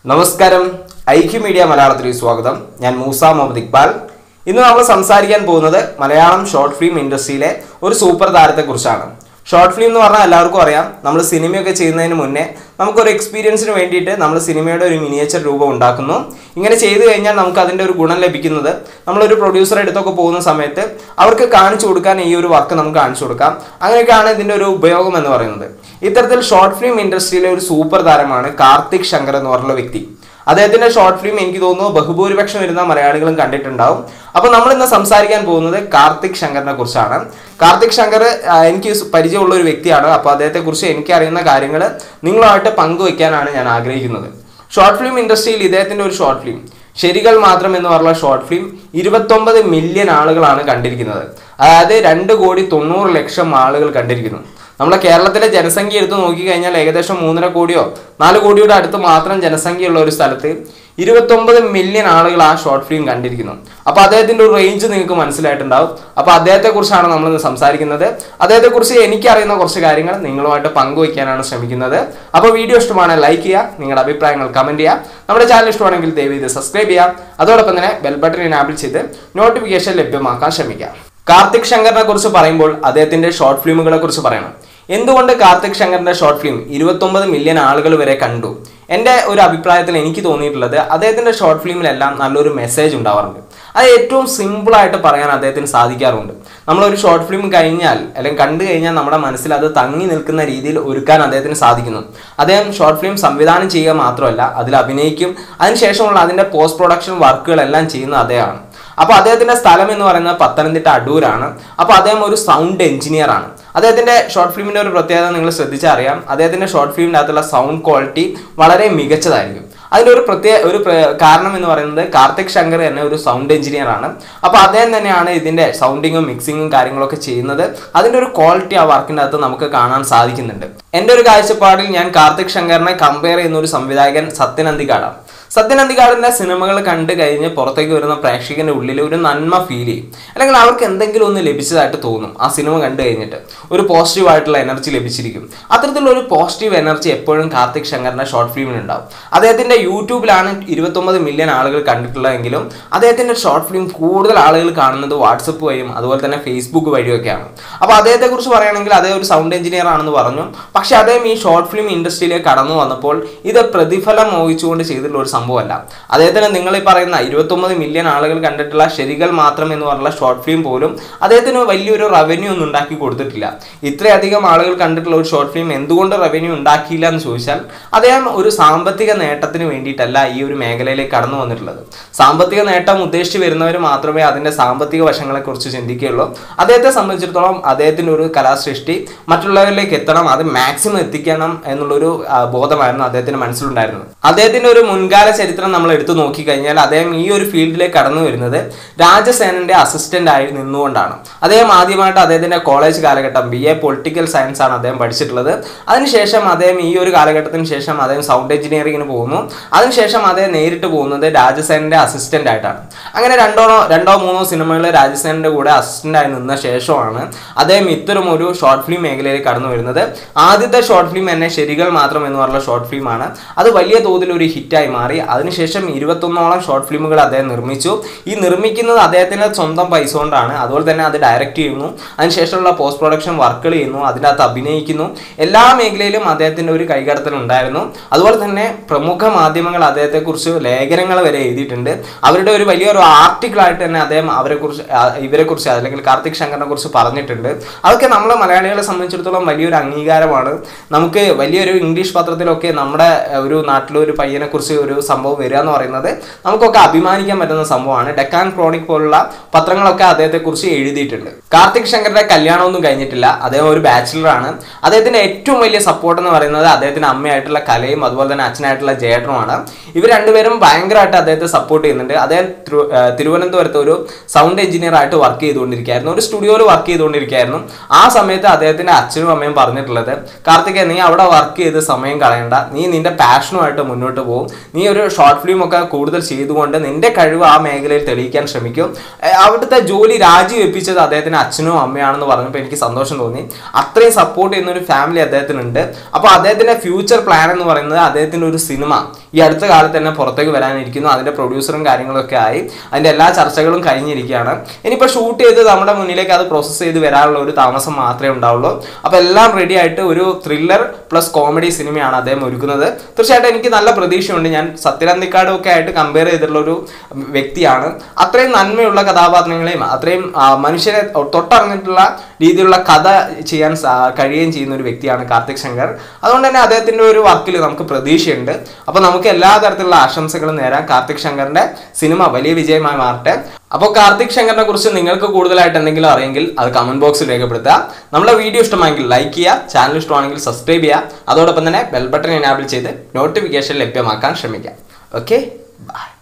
നമസ്കാരം ഐക്യ മീഡിയ മലയാളത്തിലേക്ക് സ്വാഗതം ഞാൻ മൂസ മുഹമ്മദ് ഇക്ബാൽ ഇന്ന് നമ്മൾ സംസാരിക്കാൻ പോകുന്നത് മലയാളം ഷോർട്ട് ഫിലിം ഇൻഡസ്ട്രിയിലെ ഒരു സൂപ്പർ താരത്തെക്കുറിച്ചാണ് ഷോർട്ട് ഫിലിം എന്ന് പറഞ്ഞാൽ എല്ലാവർക്കും അറിയാം നമ്മൾ സിനിമയൊക്കെ ചെയ്യുന്നതിന് മുന്നേ നമുക്കൊരു എക്സ്പീരിയൻസിന് വേണ്ടിയിട്ട് നമ്മൾ സിനിമയുടെ ഒരു മിനിയേച്ചർ രൂപം ഉണ്ടാക്കുന്നു ഇങ്ങനെ ചെയ്തു കഴിഞ്ഞാൽ നമുക്ക് അതിൻ്റെ ഒരു ഗുണം ലഭിക്കുന്നത് നമ്മളൊരു പ്രൊഡ്യൂസർ അടുത്തൊക്കെ പോകുന്ന സമയത്ത് അവർക്ക് കാണിച്ചു കൊടുക്കാൻ ഈ ഒരു വർക്ക് നമുക്ക് കാണിച്ചു കൊടുക്കാം അങ്ങനെയൊക്കെയാണ് ഇതിൻ്റെ ഒരു ഉപയോഗം എന്ന് പറയുന്നത് ഇത്തരത്തിൽ ഷോർട്ട് ഫിലിം ഇൻഡസ്ട്രിയിലെ ഒരു സൂപ്പർ താരമാണ് കാർത്തിക് ശങ്കർ എന്ന് പറഞ്ഞുള്ള വ്യക്തി അദ്ദേഹത്തിന്റെ ഷോർട്ട് ഫിലിം എനിക്ക് തോന്നുന്നു ബഹുഭൂരിപക്ഷം വരുന്ന മലയാളികളും കണ്ടിട്ടുണ്ടാവും അപ്പൊ നമ്മൾ ഇന്ന് സംസാരിക്കാൻ പോകുന്നത് കാർത്തിക് ശങ്കറിനെ കുറിച്ചാണ് കാർത്തിക് ശങ്കർ ആ, എനിക്ക് സ് പരിചയമുള്ള ഒരു വ്യക്തിയാണ് അപ്പൊ അദ്ദേഹത്തെ കുറിച്ച് എനിക്ക് അറിയുന്ന കാര്യങ്ങൾ നിങ്ങളുമായിട്ട് പങ്കുവയ്ക്കാനാണ് ഞാൻ ആഗ്രഹിക്കുന്നത് ഷോർട്ട് ഫിലിം ഇൻഡസ്ട്രിയിൽ ഇദ്ദേഹത്തിന്റെ ഒരു ഷോർട്ട് ഫിലിം ശരികൾ മാത്രം എന്ന് പറഞ്ഞ ഷോർട്ട് ഫിലിം ഇരുപത്തൊമ്പത് മില്യൺ ആളുകളാണ് കണ്ടിരിക്കുന്നത് അതായത് രണ്ട് കോടി തൊണ്ണൂറ് ലക്ഷം ആളുകൾ കണ്ടിരിക്കുന്നു നമ്മളെ കേരളത്തിലെ ജനസംഖ്യ എടുത്ത് നോക്കിക്കഴിഞ്ഞാൽ ഏകദേശം മൂന്നര കോടിയോ നാല് കോടിയുടെ അടുത്ത് മാത്രം ജനസംഖ്യയുള്ള ഒരു സ്ഥലത്ത് ഇരുപത്തൊമ്പത് മില്യൺ ആളുകൾ ആ ഷോർട്ട് ഫിലിം കണ്ടിരിക്കുന്നു അപ്പൊ അദ്ദേഹത്തിന്റെ ഒരു റേഞ്ച് നിങ്ങൾക്ക് മനസ്സിലായിട്ടുണ്ടാവും അപ്പൊ അദ്ദേഹത്തെ കുറിച്ചാണ് നമ്മൾ ഇന്ന് സംസാരിക്കുന്നത് അദ്ദേഹത്തെ കുറിച്ച് എനിക്കറിയുന്ന കുറച്ച് കാര്യങ്ങൾ നിങ്ങളുമായിട്ട് പങ്കുവയ്ക്കാനാണ് ശ്രമിക്കുന്നത് അപ്പൊ വീഡിയോ ഇഷ്ടമാണ് ലൈക്ക് ചെയ്യുക നിങ്ങളുടെ അഭിപ്രായങ്ങൾ കമന്റ് ചെയ്യുക നമ്മുടെ ചാനൽ ഇഷ്ടമാണെങ്കിൽ ദയവ് ഇത് സബ്സ്ക്രൈബ് ചെയ്യാം അതോടൊപ്പം തന്നെ ബെൽ ബട്ടൺ എനാബിൾ ചെയ്ത് നോട്ടിഫിക്കേഷൻ ലഭ്യമാക്കാൻ ശ്രമിക്കാം കാർത്തിക് ശങ്കറിനെ കുറിച്ച് പറയുമ്പോൾ അദ്ദേഹത്തിന്റെ ഷോർട്ട് ഫിലിമുകളെ കുറിച്ച് പറയണം എന്തുകൊണ്ട് കാർത്തിക് ശങ്കറിന്റെ ഷോർട്ട് ഫിലിം ഇരുപത്തൊമ്പത് മില്യൺ ആളുകൾ വരെ കണ്ടു എൻ്റെ ഒരു അഭിപ്രായത്തിൽ എനിക്ക് തോന്നിയിട്ടുള്ളത് അദ്ദേഹത്തിന്റെ ഷോർട്ട് ഫിലിമിലെല്ലാം നല്ലൊരു മെസ്സേജ് ഉണ്ടാവാറുണ്ട് അത് ഏറ്റവും സിമ്പിൾ ആയിട്ട് പറയാൻ അദ്ദേഹത്തിന് സാധിക്കാറുണ്ട് നമ്മളൊരു ഷോർട്ട് ഫിലിം കഴിഞ്ഞാൽ അല്ലെങ്കിൽ കണ്ടു കഴിഞ്ഞാൽ നമ്മുടെ മനസ്സിൽ അത് തങ്ങി നിൽക്കുന്ന രീതിയിൽ ഒരുക്കാൻ അദ്ദേഹത്തിന് സാധിക്കുന്നു അദ്ദേഹം ഷോർട്ട് ഫിലിം സംവിധാനം ചെയ്യുക മാത്രമല്ല അതിൽ അഭിനയിക്കും അതിനുശേഷമുള്ള അതിന്റെ പോസ്റ്റ് പ്രൊഡക്ഷൻ വർക്കുകളെല്ലാം ചെയ്യുന്ന അദ്ദേഹമാണ് അപ്പോൾ അദ്ദേഹത്തിന്റെ സ്ഥലം എന്ന് പറയുന്നത് പത്തനംതിട്ട അടൂരാണ് അപ്പോൾ അദ്ദേഹം ഒരു സൗണ്ട് എഞ്ചിനീയർ ആണ് അദ്ദേഹത്തിന്റെ ഷോർട്ട് ഫിലിമിന്റെ ഒരു പ്രത്യേകത നിങ്ങൾ ശ്രദ്ധിച്ചാൽ അറിയാം അദ്ദേഹത്തിന്റെ ഷോർട്ട് ഫിലിമിൻ്റെ അകത്തുള്ള സൗണ്ട് ക്വാളിറ്റി വളരെ മികച്ചതായിരിക്കും അതിൻ്റെ ഒരു പ്രത്യേക ഒരു പ്ര- കാരണം എന്ന് പറയുന്നത് കാർത്തിക് ശങ്കർ എന്നെ ഒരു സൗണ്ട് എഞ്ചിനീയർ ആണ് അപ്പോൾ അദ്ദേഹം തന്നെയാണ് ഇതിന്റെ സൗണ്ടിങ്ങും മിക്സിങ്ങും കാര്യങ്ങളൊക്കെ ചെയ്യുന്നത് അതിന്റെ ഒരു ക്വാളിറ്റി ആ വർക്കിൻ്റെ അകത്ത് നമുക്ക് കാണാൻ സാധിക്കുന്നുണ്ട് എൻ്റെ ഒരു കാഴ്ചപ്പാടിൽ ഞാൻ കാർത്തിക് ശങ്കറിനെ കമ്പയർ ചെയ്യുന്ന ഒരു സംവിധായകൻ സത്യൻ അന്തിക്കാടാണ് സത്യൻ അന്തിക്കാടിന്റെ സിനിമകൾ കണ്ടു കഴിഞ്ഞ് പുറത്തേക്ക് വരുന്ന പ്രേക്ഷകന്റെ ഉള്ളിൽ ഒരു നന്മ ഫീൽ ചെയ്യും അല്ലെങ്കിൽ അവർക്ക് എന്തെങ്കിലും ഒന്ന് ലഭിച്ചതായിട്ട് തോന്നും ആ സിനിമ കണ്ടു കഴിഞ്ഞിട്ട് ഒരു പോസിറ്റീവ് ആയിട്ടുള്ള എനർജി ലഭിച്ചിരിക്കും അത്തരത്തിലുള്ള ഒരു പോസിറ്റീവ് എനർജി എപ്പോഴും കാർത്തിക് ശങ്കറിന്റെ ഷോർട്ട് ഫിലിമിനുണ്ടാവും അദ്ദേഹത്തിന്റെ യൂട്യൂബിലാണ് ഇരുപത്തൊമ്പത് മില്യൺ ആളുകൾ കണ്ടിട്ടുള്ളതെങ്കിലും അദ്ദേഹത്തിന്റെ ഷോർട്ട് ഫിലിം കൂടുതൽ ആളുകൾ കാണുന്നത് വാട്സപ്പ് വഴിയും അതുപോലെ തന്നെ ഫേസ്ബുക്ക് വഴിയൊക്കെയാണ് അപ്പോൾ അദ്ദേഹത്തെ കുറിച്ച് പറയുകയാണെങ്കിൽ അദ്ദേഹം ഒരു സൗണ്ട് എഞ്ചിനീയർ ആണെന്ന് പറഞ്ഞു പക്ഷെ അദ്ദേഹം ഈ ഷോർട്ട് ഫിലിം ഇൻഡസ്ട്രിയിലേക്ക് കടന്നു വന്നപ്പോൾ ഇത് പ്രതിഫലം മോഹിച്ചുകൊണ്ട് ചെയ്തിട്ടുള്ള ഒരു സംഭവമല്ല അദ്ദേഹത്തിന് നിങ്ങൾ ഈ പറയുന്ന ഇരുപത്തൊമ്പത് മില്യൺ ആളുകൾ കണ്ടിട്ടുള്ള ശരികൾ മാത്രം എന്ന് പറഞ്ഞുള്ള ഷോർട്ട് ഫിലിം പോലും അദ്ദേഹത്തിന് വലിയൊരു റവന്യൂ ഒന്നും ഉണ്ടാക്കി കൊടുത്തിട്ടില്ല ഇത്രയധികം ആളുകൾ കണ്ടിട്ടുള്ള ഒരു ഷോർട്ട് ഫിലിം എന്തുകൊണ്ട് റവന്യൂ ഉണ്ടാക്കിയില്ല എന്ന് ചോദിച്ചാൽ അദ്ദേഹം ഒരു സാമ്പത്തിക നേട്ടത്തിന് വേണ്ടിയിട്ടല്ല ഈ ഒരു മേഖലയിലേക്ക് കടന്നു വന്നിട്ടുള്ളത് സാമ്പത്തിക നേട്ടം ഉദ്ദേശിച്ച് വരുന്നവർ മാത്രമേ അതിന്റെ സാമ്പത്തിക വശങ്ങളെക്കുറിച്ച് ചിന്തിക്കുകയുള്ളൂ അദ്ദേഹത്തെ സംബന്ധിച്ചിടത്തോളം അദ്ദേഹത്തിന്റെ ഒരു കലാസൃഷ്ടി മറ്റുള്ളവരിലേക്ക് എത്തണം അത് മാക്സിമം എത്തിക്കണം എന്നുള്ളൊരു ആ, ബോധമായിരുന്നു അദ്ദേഹത്തിന് മനസ്സിലുണ്ടായിരുന്നത് അദ്ദേഹത്തിന്റെ ഒരു മുൻകാല ചരിത്രം നമ്മൾ എടുത്തു നോക്കിക്കഴിഞ്ഞാൽ അദ്ദേഹം ഈ ഒരു ഫീൽഡിലേക്ക് കടന്നു വരുന്നത് രാജസേനന്റെ അസിസ്റ്റന്റ് ആയി നിന്നുകൊണ്ടാണ് അദ്ദേഹം ആദ്യമായിട്ട് അദ്ദേഹത്തിന്റെ കോളേജ് കാലഘട്ടം ബി എ പൊളിറ്റിക്കൽ സയൻസ് ആണ് അദ്ദേഹം പഠിച്ചിട്ടുള്ളത് അതിനുശേഷം അദ്ദേഹം ഈ ഒരു കാലഘട്ടത്തിന് ശേഷം അദ്ദേഹം സൗണ്ട് എഞ്ചിനീയറിംഗിന് പോകുന്നു അതിനുശേഷം അദ്ദേഹം നേരിട്ട് പോകുന്നത് രാജസേനന്റെ അസിസ്റ്റന്റ് ആയിട്ടാണ് അങ്ങനെ രണ്ടോ രണ്ടോ മൂന്നോ സിനിമകൾ രാജസേനന്റെ കൂടെ അസിസ്റ്റന്റ് ആയി നിന്ന ശേഷമാണ് അദ്ദേഹം ഇത്തരം ഒരു ഷോർട്ട് ഫിലിം മേഖലയിലേക്ക് കടന്നു വരുന്നത് ആദ്യത്തെ ഷോർട്ട് ഫിലിം എന്നെ ശരികൾ മാത്രം എന്ന് പറഞ്ഞ ഷോർട്ട് ഫിലിമാണ് അത് വലിയ തോതിൽ ഒരു ഹിറ്റായി മാറി അതിനുശേഷം ഇരുപത്തൊന്നോളം ഷോർട്ട് ഫിലിമുകൾ അദ്ദേഹം നിർമ്മിച്ചു ഈ നിർമ്മിക്കുന്നത് അദ്ദേഹത്തിന്റെ സ്വന്തം പൈസ കൊണ്ടാണ് അതുപോലെ തന്നെ അത് ഡയറക്റ്റ് ചെയ്യുന്നു അതിനുശേഷമുള്ള പോസ്റ്റ് പ്രൊഡക്ഷൻ വർക്കുകൾ ചെയ്യുന്നു അതിൻ്റെ അകത്ത് അഭിനയിക്കുന്നു എല്ലാ മേഖലയിലും അദ്ദേഹത്തിന്റെ ഒരു കൈകടത്തൽ ഉണ്ടായിരുന്നു അതുപോലെ തന്നെ പ്രമുഖ മാധ്യമങ്ങൾ അദ്ദേഹത്തെക്കുറിച്ച് ലേഖനങ്ങൾ വരെ എഴുതിയിട്ടുണ്ട് അവരുടെ ഒരു വലിയൊരു ആർട്ടിക്കിളായിട്ട് തന്നെ അദ്ദേഹം അവരെ കുറിച്ച് ഇവരെ കുറിച്ച് അല്ലെങ്കിൽ കാർത്തിക് ശങ്കറിനെ കുറിച്ച് പറഞ്ഞിട്ടുണ്ട് അതൊക്കെ നമ്മളെ മലയാളികളെ സംബന്ധിച്ചിടത്തോളം വലിയൊരു അംഗീകാരമാണ് നമുക്ക് വലിയൊരു ഇംഗ്ലീഷ് പത്രത്തിലൊക്കെ നമ്മുടെ അഹ്, ഒരു നാട്ടിലെ ഒരു പയ്യനെ കുറിച്ച് ഒരു സംഭവം വരിക എന്ന് പറയുന്നത് നമുക്കൊക്കെ അഭിമാനിക്കാൻ പറ്റുന്ന സംഭവമാണ് ഡെക്കാൻ ക്രോണിക് പോലുള്ള പത്രങ്ങളൊക്കെ അദ്ദേഹത്തെ കുറിച്ച് എഴുതിയിട്ടുണ്ട് കാർത്തിക് ശങ്കറിന്റെ കല്യാണമൊന്നും കഴിഞ്ഞിട്ടില്ല അദ്ദേഹം ഒരു ബാച്ചിലറാണ് അദ്ദേഹത്തിന്റെ ഏറ്റവും വലിയ സപ്പോർട്ട് എന്ന് പറയുന്നത് അദ്ദേഹത്തിന്റെ അമ്മയായിട്ടുള്ള കലയും അതുപോലെ തന്നെ അച്ഛനായിട്ടുള്ള ജേട്ടനുമാണ് ഇവർ രണ്ടുപേരും ഭയങ്കരമായിട്ട് അദ്ദേഹത്തെ സപ്പോർട്ട് ചെയ്യുന്നുണ്ട് അദ്ദേഹം തിരു- ഏഹ് തിരുവനന്തപുരത്ത് ഒരു സൗണ്ട് എഞ്ചിനീയർ ആയിട്ട് വർക്ക് ചെയ്തുകൊണ്ടിരിക്കുകയായിരുന്നു ഒരു സ്റ്റുഡിയോയിൽ വർക്ക് ചെയ്തുകൊണ്ടിരിക്കുകയായിരുന്നു ആ സമയത്ത് അദ്ദേഹത്തിന്റെ അച്ഛനും അമ്മയും പറഞ്ഞിട്ടുള്ളത് കാർത്തിക് നീ അവിടെ വർക്ക് ചെയ്ത് സമയം കളയണ്ട നീ നിന്റെ പാഷനുമായിട്ട് മുന്നോട്ട് പോകും നീ ഒരു ഷോർട്ട് ഫിലിം ഒക്കെ കൂടുതൽ ചെയ്തുകൊണ്ട് നിന്റെ കഴിവ് ആ മേഖലയിൽ തെളിയിക്കാൻ ശ്രമിക്കും ഏഹ് അവിടുത്തെ ജോലി രാജിവെപ്പിച്ചത് അദ്ദേഹത്തിന് അച്ഛനും അമ്മയാണെന്ന് പറഞ്ഞപ്പോൾ എനിക്ക് സന്തോഷം തോന്നി അത്രയും സപ്പോർട്ട് ചെയ്യുന്ന ഒരു ഫാമിലി അദ്ദേഹത്തിനുണ്ട് അപ്പോൾ അദ്ദേഹത്തിന്റെ ഫ്യൂച്ചർ പ്ലാൻ എന്ന് പറയുന്നത് അദ്ദേഹത്തിന്റെ ഒരു സിനിമ ഈ അടുത്ത കാലത്ത് തന്നെ പുറത്തേക്ക് വരാനിരിക്കുന്നു അതിന്റെ പ്രൊഡ്യൂസറും കാര്യങ്ങളൊക്കെ ആയി അതിന്റെ എല്ലാ ചർച്ചകളും കഴിഞ്ഞിരിക്കുകയാണ് ഇനിയിപ്പോൾ ഷൂട്ട് ചെയ്ത് നമ്മുടെ മുന്നിലേക്ക് അത് പ്രോസസ്സ് ചെയ്ത് വരാനുള്ള ഒരു താമസം മാത്രമേ ഉണ്ടാവുള്ളൂ അപ്പോൾ എല്ലാം റെഡി ആയിട്ട് ഒരു ത്രില്ലർ പ്ലസ് കോമഡി സിനിമയാണ് അദ്ദേഹം ഒരുക്കുന്നത് തീർച്ചയായിട്ടും എനിക്ക് നല്ല പ്രതീക്ഷയുണ്ട് ഞാൻ സത്യനന്ദിക്കാടും ഒക്കെ ആയിട്ട് കമ്പയർ ചെയ്തിട്ടുള്ള ഒരു വ്യക്തിയാണ് അത്രയും നന്മയുള്ള കഥാപാത്രങ്ങളെയും അത്രയും ആ, മനുഷ്യരെ തൊട്ടറിഞ്ഞിട്ടുള്ള രീതിയിലുള്ള കഥ ചെയ്യാൻ സാ- കഴിയുകയും ചെയ്യുന്ന ഒരു വ്യക്തിയാണ് കാർത്തിക് ശങ്കർ അതുകൊണ്ട് തന്നെ അദ്ദേഹത്തിന്റെ ഒരു വർക്കിൽ നമുക്ക് പ്രതീക്ഷയുണ്ട് അപ്പോൾ നമുക്ക് എല്ലാ തരത്തിലുള്ള ആശംസകളും നേരാം കാർത്തിക് ശങ്കറിന്റെ സിനിമ വലിയ വിജയമായി മാറട്ടെ അപ്പോൾ കാർത്തിക് ശങ്കറിനെ കുറിച്ച് നിങ്ങൾക്ക് കൂടുതലായിട്ട് എന്തെങ്കിലും അറിയെങ്കിൽ അത് കമന്റ് ബോക്സിൽ രേഖപ്പെടുത്തുക നമ്മുടെ വീഡിയോ ഇഷ്ടമായെങ്കിൽ ലൈക്ക് ചെയ്യുക ചാനൽ ഇഷ്ടമാണെങ്കിൽ സബ്സ്ക്രൈബ് ചെയ്യുക അതോടൊപ്പം തന്നെ ബെൽ ബട്ടൺ എനാബിൾ ചെയ്ത് നോട്ടിഫിക്കേഷൻ ലഭ്യമാക്കാൻ ശ്രമിക്കാം ഓക്കെ ബൈ